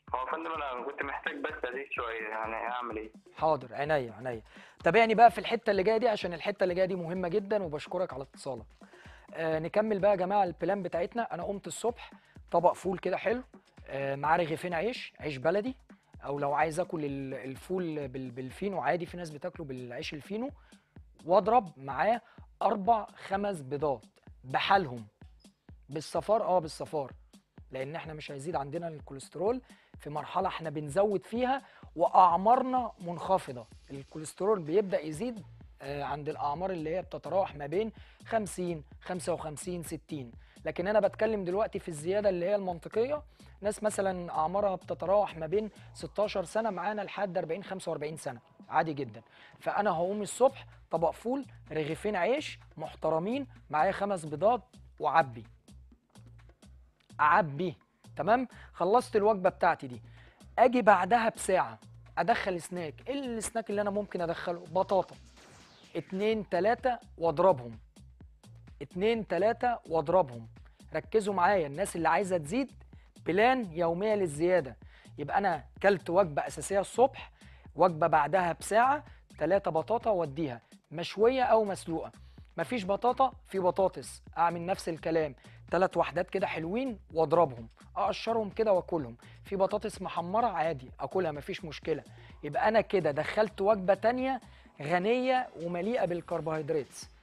هو يا فندم انا كنت محتاج بس ازيد شويه يعني اعمل ايه حاضر عينيا عينيا تابعني بقى في الحته اللي جايه دي عشان الحته اللي جايه دي مهمه جدا وبشكرك على اتصالك آه نكمل بقى يا جماعه البلان بتاعتنا انا قمت الصبح طبق فول كده حلو آه معاه رغيفين عيش عيش بلدي او لو عايز اكل ال- الفول بال- بالفينو عادي في ناس بتاكله بالعيش الفينو واضرب معاه اربع خمس بيضات بحالهم بالصفار اه بالصفار لان احنا مش هيزيد عندنا الكوليسترول في مرحله احنا بنزود فيها واعمارنا منخفضه الكوليسترول بيبدا يزيد آه، عند الاعمار اللي هي بتتراوح ما بين 50 55 60 لكن انا بتكلم دلوقتي في الزياده اللي هي المنطقيه ناس مثلا اعمارها بتتراوح ما بين 16 سنه معانا لحد 40 45 سنه عادي جدا فانا هقوم الصبح طبق فول رغيفين عيش محترمين معايا خمس بيضات وعبي اعبي تمام خلصت الوجبه بتاعتي دي اجي بعدها بساعه ادخل سناك ايه السناك اللي انا ممكن ادخله بطاطا اتنين تلاتة واضربهم اتنين تلاتة واضربهم ركزوا معايا الناس اللي عايزه تزيد بلان يوميه للزياده يبقى انا كلت وجبه اساسيه الصبح وجبه بعدها بساعه تلاتة بطاطا واديها مشويه او مسلوقه مفيش بطاطا في بطاطس اعمل نفس الكلام تلات وحدات كده حلوين واضربهم اقشرهم كده واكلهم في بطاطس محمره عادي اكلها مفيش مشكله يبقى انا كده دخلت وجبه تانية غنيه ومليئه بالكربوهيدرات